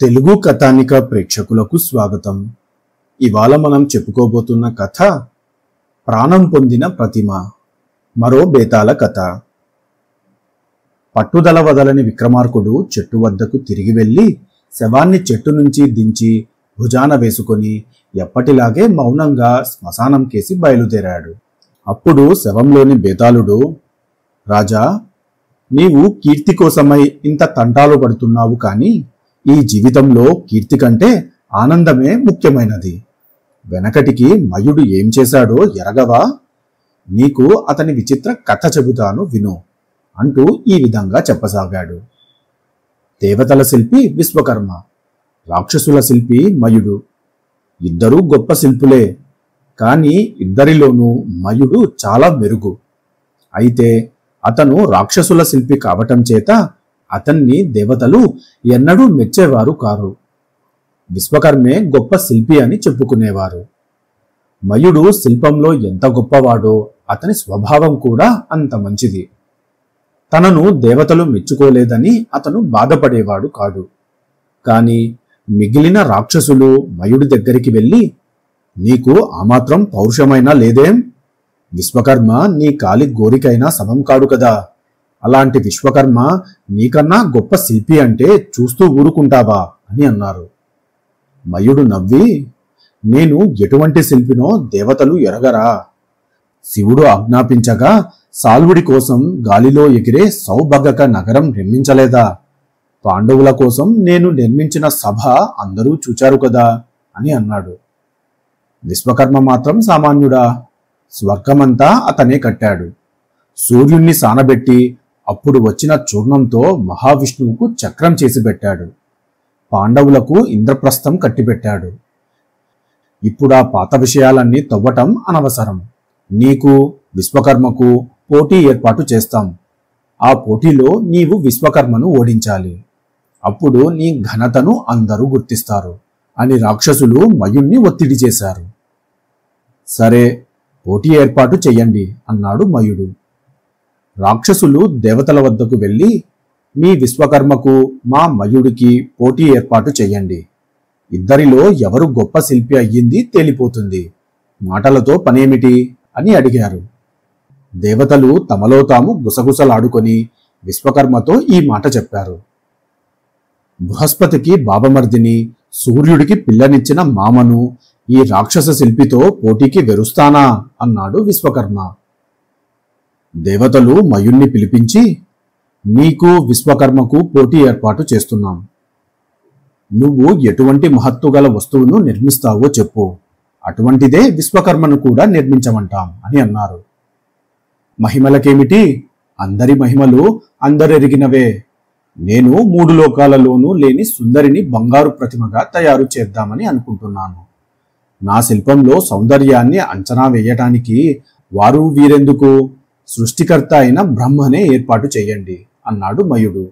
తెలుగు కథానిక ప్రేక్షకులకు స్వాగతం ఇవాళ మనం చెప్పుకోబోతున్న కథ ప్రాణం పొందిన ప్రతిమ మరో బేతాల కథ పట్టుదల వదలని విక్రమార్కుడు చెట్టు వద్దకు తిరిగి వెళ్ళి శవాన్ని చెట్టు నుంచి దించి భుజాన వేసుకొని ఎప్పటిలాగే మౌనంగా శ్మశానం కేసి బయలుదేరాడు అప్పుడు శవంలోని బేతాళుడు రాజా నీవు కీర్తి కోసమై ఇంత తంటాలు పడుతున్నావు కానీ ఈ జీవితంలో కీర్తి కంటే ఆనందమే ముఖ్యమైనది వెనకటికి మయుడు ఏం చేశాడో ఎరగవా నీకు అతని విచిత్ర కథ చెబుతాను విను అంటూ ఈ విధంగా చెప్పసాగాడు దేవతల శిల్పి విశ్వకర్మ రాక్షసుల శిల్పి మయుడు ఇద్దరూ గొప్ప శిల్పులే కానీ ఇద్దరిలోనూ మయుడు చాలా మెరుగు అయితే అతను రాక్షసుల శిల్పి కావటం చేత అతన్ని దేవతలు ఎన్నడూ మెచ్చేవారు కారు విశ్వకర్మే గొప్ప శిల్పి అని చెప్పుకునేవారు మయుడు శిల్పంలో ఎంత గొప్పవాడో అతని స్వభావం కూడా అంత మంచిది తనను దేవతలు మెచ్చుకోలేదని అతను బాధపడేవాడు కాడు కాని మిగిలిన రాక్షసులు మయుడి దగ్గరికి వెళ్ళి నీకు ఆ మాత్రం పౌరుషమైనా లేదేం విశ్వకర్మ నీ కాలి గోరికైనా సమం కాడు కదా అలాంటి విశ్వకర్మ నీకన్నా గొప్ప శిల్పి అంటే చూస్తూ ఊరుకుంటావా అని అన్నారు మయుడు నవ్వి నేను ఎటువంటి శిల్పినో దేవతలు ఎరగరా శివుడు ఆజ్ఞాపించగా సాల్వుడి కోసం గాలిలో ఎగిరే సౌభగక నగరం నిర్మించలేదా పాండవుల కోసం నేను నిర్మించిన సభ అందరూ చూచారు కదా అని అన్నాడు విశ్వకర్మ మాత్రం సామాన్యుడా స్వర్గమంతా అతనే కట్టాడు సూర్యుణ్ణి సానబెట్టి అప్పుడు వచ్చిన చూర్ణంతో మహావిష్ణువుకు చక్రం చేసి పెట్టాడు పాండవులకు ఇంద్రప్రస్థం కట్టిపెట్టాడు ఇప్పుడు ఆ పాత విషయాలన్నీ తవ్వటం అనవసరం నీకు విశ్వకర్మకు పోటీ ఏర్పాటు చేస్తాం ఆ పోటీలో నీవు విశ్వకర్మను ఓడించాలి అప్పుడు నీ ఘనతను అందరూ గుర్తిస్తారు అని రాక్షసులు మయుణ్ణి ఒత్తిడి చేశారు సరే పోటీ ఏర్పాటు చెయ్యండి అన్నాడు మయుడు రాక్షసులు దేవతల వద్దకు వెళ్ళి మీ విశ్వకర్మకు మా మయుడికి పోటీ ఏర్పాటు చెయ్యండి ఇద్దరిలో ఎవరు గొప్ప శిల్పి అయ్యింది తేలిపోతుంది మాటలతో పనేమిటి అని అడిగారు దేవతలు తమలో తాము గుసగుసలాడుకొని విశ్వకర్మతో ఈ మాట చెప్పారు బృహస్పతికి బాబమర్దిని సూర్యుడికి పిల్లనిచ్చిన మామను ఈ రాక్షస శిల్పితో పోటీకి వెరుస్తానా అన్నాడు విశ్వకర్మ దేవతలు మయుణ్ణి పిలిపించి నీకు విశ్వకర్మకు పోటీ ఏర్పాటు చేస్తున్నాం నువ్వు ఎటువంటి మహత్తు గల వస్తువును నిర్మిస్తావో చెప్పు అటువంటిదే విశ్వకర్మను కూడా నిర్మించమంటాం అని అన్నారు మహిమలకేమిటి అందరి మహిమలు అందరెరిగినవే నేను మూడు లోకాలలోనూ లేని సుందరిని బంగారు ప్రతిమగా తయారు చేద్దామని అనుకుంటున్నాను నా శిల్పంలో సౌందర్యాన్ని అంచనా వేయటానికి వారు వీరెందుకు సృష్టికర్త అయిన బ్రహ్మనే ఏర్పాటు చేయండి అన్నాడు మయుడు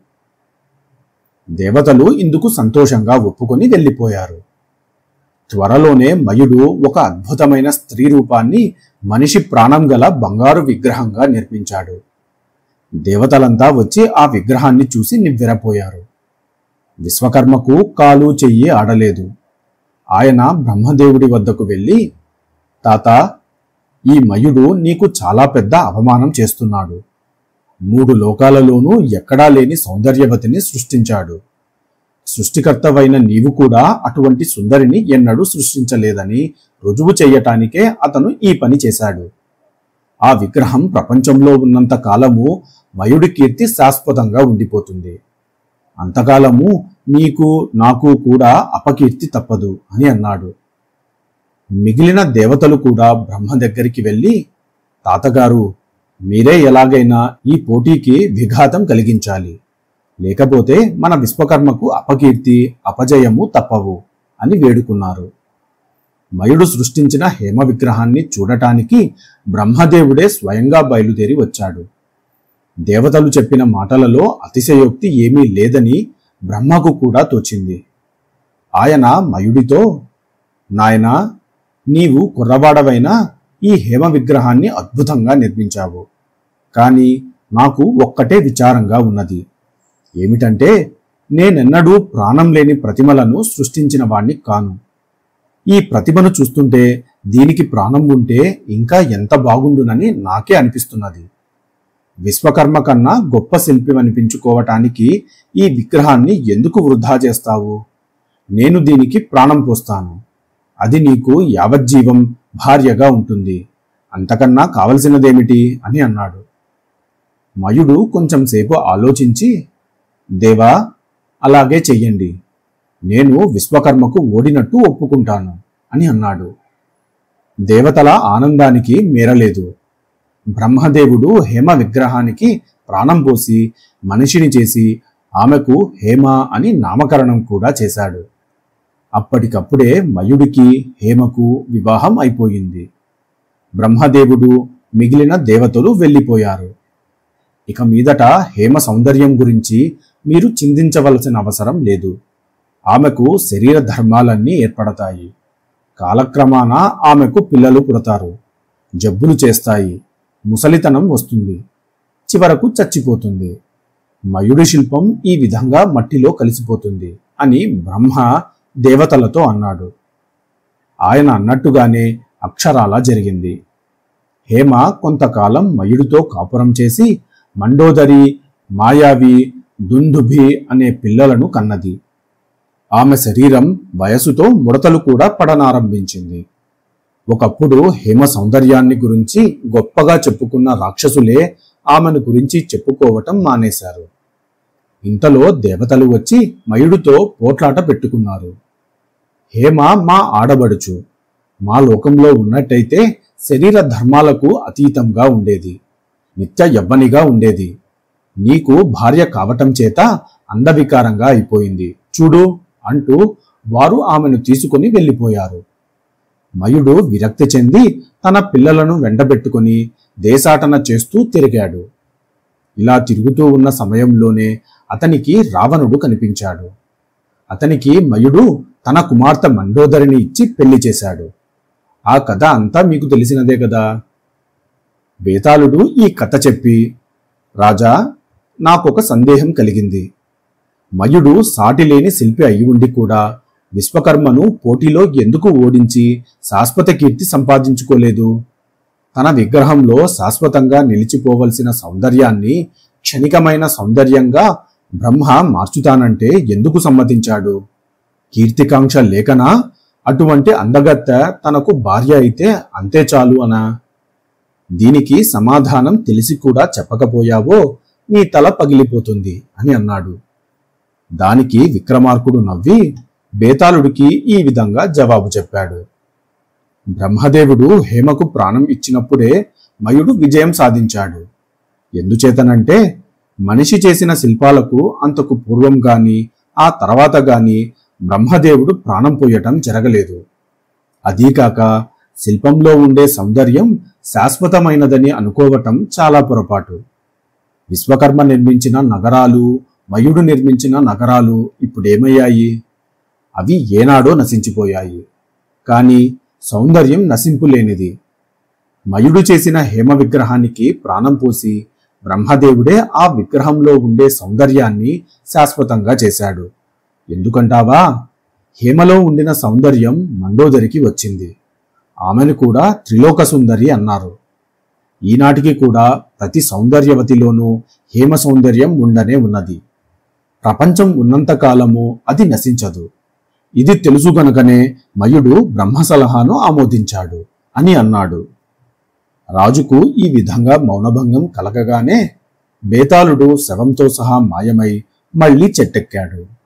దేవతలు ఇందుకు సంతోషంగా ఒప్పుకొని వెళ్ళిపోయారు త్వరలోనే మయుడు ఒక అద్భుతమైన స్త్రీ రూపాన్ని మనిషి ప్రాణం గల బంగారు విగ్రహంగా నిర్మించాడు దేవతలంతా వచ్చి ఆ విగ్రహాన్ని చూసి నివ్వెరపోయారు విశ్వకర్మకు కాలు చెయ్యి ఆడలేదు ఆయన బ్రహ్మదేవుడి వద్దకు వెళ్ళి తాత ఈ మయుడు నీకు చాలా పెద్ద అవమానం చేస్తున్నాడు మూడు లోకాలలోనూ ఎక్కడా లేని సౌందర్యవతిని సృష్టించాడు సృష్టికర్తవైన నీవు కూడా అటువంటి సుందరిని ఎన్నడూ సృష్టించలేదని రుజువు చెయ్యటానికే అతను ఈ పని చేశాడు ఆ విగ్రహం ప్రపంచంలో ఉన్నంత కాలము మయుడి కీర్తి శాశ్వతంగా ఉండిపోతుంది అంతకాలము నీకు నాకు కూడా అపకీర్తి తప్పదు అని అన్నాడు మిగిలిన దేవతలు కూడా బ్రహ్మ దగ్గరికి వెళ్ళి తాతగారు మీరే ఎలాగైనా ఈ పోటీకి విఘాతం కలిగించాలి లేకపోతే మన విశ్వకర్మకు అపకీర్తి అపజయము తప్పవు అని వేడుకున్నారు మయుడు సృష్టించిన హేమ విగ్రహాన్ని చూడటానికి బ్రహ్మదేవుడే స్వయంగా బయలుదేరి వచ్చాడు దేవతలు చెప్పిన మాటలలో అతిశయోక్తి ఏమీ లేదని బ్రహ్మకు కూడా తోచింది ఆయన మయుడితో నాయనా నీవు కుర్రవాడవైనా ఈ హేమ విగ్రహాన్ని అద్భుతంగా నిర్మించావు కానీ నాకు ఒక్కటే విచారంగా ఉన్నది ఏమిటంటే నేనెన్నడూ ప్రాణం లేని ప్రతిమలను సృష్టించిన వాణ్ణి కాను ఈ ప్రతిమను చూస్తుంటే దీనికి ప్రాణం ఉంటే ఇంకా ఎంత బాగుండునని నాకే అనిపిస్తున్నది విశ్వకర్మ కన్నా గొప్ప శిల్పి అనిపించుకోవటానికి ఈ విగ్రహాన్ని ఎందుకు వృధా చేస్తావు నేను దీనికి ప్రాణం పోస్తాను అది నీకు యావజ్జీవం భార్యగా ఉంటుంది అంతకన్నా కావలసినదేమిటి అని అన్నాడు మయుడు కొంచెం సేపు ఆలోచించి దేవా అలాగే చెయ్యండి నేను విశ్వకర్మకు ఓడినట్టు ఒప్పుకుంటాను అని అన్నాడు దేవతల ఆనందానికి మేరలేదు బ్రహ్మదేవుడు హేమ విగ్రహానికి ప్రాణం పోసి మనిషిని చేసి ఆమెకు హేమ అని నామకరణం కూడా చేశాడు అప్పటికప్పుడే మయుడికి హేమకు వివాహం అయిపోయింది బ్రహ్మదేవుడు మిగిలిన దేవతలు వెళ్ళిపోయారు ఇక మీదట హేమ సౌందర్యం గురించి మీరు చింతించవలసిన అవసరం లేదు ఆమెకు శరీర ధర్మాలన్నీ ఏర్పడతాయి కాలక్రమాన ఆమెకు పిల్లలు పుడతారు జబ్బులు చేస్తాయి ముసలితనం వస్తుంది చివరకు చచ్చిపోతుంది మయుడి శిల్పం ఈ విధంగా మట్టిలో కలిసిపోతుంది అని బ్రహ్మ దేవతలతో అన్నాడు ఆయన అన్నట్టుగానే అక్షరాలా జరిగింది హేమ కొంతకాలం మయుడితో కాపురం చేసి మండోదరి మాయావి దుందుభి అనే పిల్లలను కన్నది ఆమె శరీరం వయసుతో ముడతలు కూడా పడనారంభించింది ఒకప్పుడు హేమ సౌందర్యాన్ని గురించి గొప్పగా చెప్పుకున్న రాక్షసులే ఆమెను గురించి చెప్పుకోవటం మానేశారు ఇంతలో దేవతలు వచ్చి మయుడితో పోట్లాట పెట్టుకున్నారు హేమ మా ఆడబడుచు మా లోకంలో ఉన్నట్టయితే శరీర ధర్మాలకు అతీతంగా ఉండేది నిత్య యవ్వనిగా ఉండేది నీకు భార్య కావటం చేత అందవికారంగా అయిపోయింది చూడు అంటూ వారు ఆమెను తీసుకుని వెళ్ళిపోయారు మయుడు విరక్తి చెంది తన పిల్లలను వెంటబెట్టుకుని దేశాటన చేస్తూ తిరిగాడు ఇలా తిరుగుతూ ఉన్న సమయంలోనే అతనికి రావణుడు కనిపించాడు అతనికి మయుడు తన కుమార్తె మండోదరిని ఇచ్చి పెళ్లి చేశాడు ఆ కథ అంతా మీకు తెలిసినదే కదా బేతాళుడు ఈ కథ చెప్పి రాజా నాకొక సందేహం కలిగింది మయుడు సాటిలేని శిల్పి అయి ఉండి కూడా విశ్వకర్మను పోటీలో ఎందుకు ఓడించి శాశ్వత కీర్తి సంపాదించుకోలేదు తన విగ్రహంలో శాశ్వతంగా నిలిచిపోవలసిన సౌందర్యాన్ని క్షణికమైన సౌందర్యంగా బ్రహ్మ మార్చుతానంటే ఎందుకు సమ్మతించాడు కీర్తికాంక్ష లేకనా అటువంటి అందగత్తె తనకు భార్య అయితే అంతే చాలు అనా దీనికి సమాధానం తెలిసి కూడా చెప్పకపోయావో నీ తల పగిలిపోతుంది అని అన్నాడు దానికి విక్రమార్కుడు నవ్వి బేతాళుడికి ఈ విధంగా జవాబు చెప్పాడు బ్రహ్మదేవుడు హేమకు ప్రాణం ఇచ్చినప్పుడే మయుడు విజయం సాధించాడు ఎందుచేతనంటే మనిషి చేసిన శిల్పాలకు అంతకు పూర్వం గాని ఆ తర్వాత గాని బ్రహ్మదేవుడు ప్రాణం పోయటం జరగలేదు అదీకాక శిల్పంలో ఉండే సౌందర్యం శాశ్వతమైనదని అనుకోవటం చాలా పొరపాటు విశ్వకర్మ నిర్మించిన నగరాలు మయుడు నిర్మించిన నగరాలు ఇప్పుడేమయ్యాయి అవి ఏనాడో నశించిపోయాయి కానీ సౌందర్యం నశింపులేనిది మయుడు చేసిన హేమ విగ్రహానికి ప్రాణం పోసి బ్రహ్మదేవుడే ఆ విగ్రహంలో ఉండే సౌందర్యాన్ని శాశ్వతంగా చేశాడు ఎందుకంటావా హేమలో ఉండిన సౌందర్యం మండోదరికి వచ్చింది ఆమెను కూడా త్రిలోక సుందరి అన్నారు ఈనాటికి కూడా ప్రతి సౌందర్యవతిలోనూ హేమ సౌందర్యం ఉండనే ఉన్నది ప్రపంచం ఉన్నంత కాలము అది నశించదు ఇది తెలుసు గనుకనే మయుడు బ్రహ్మ సలహాను ఆమోదించాడు అని అన్నాడు రాజుకు ఈ విధంగా మౌనభంగం కలగగానే బేతాళుడు శవంతో సహా మాయమై మళ్ళీ చెట్టెక్కాడు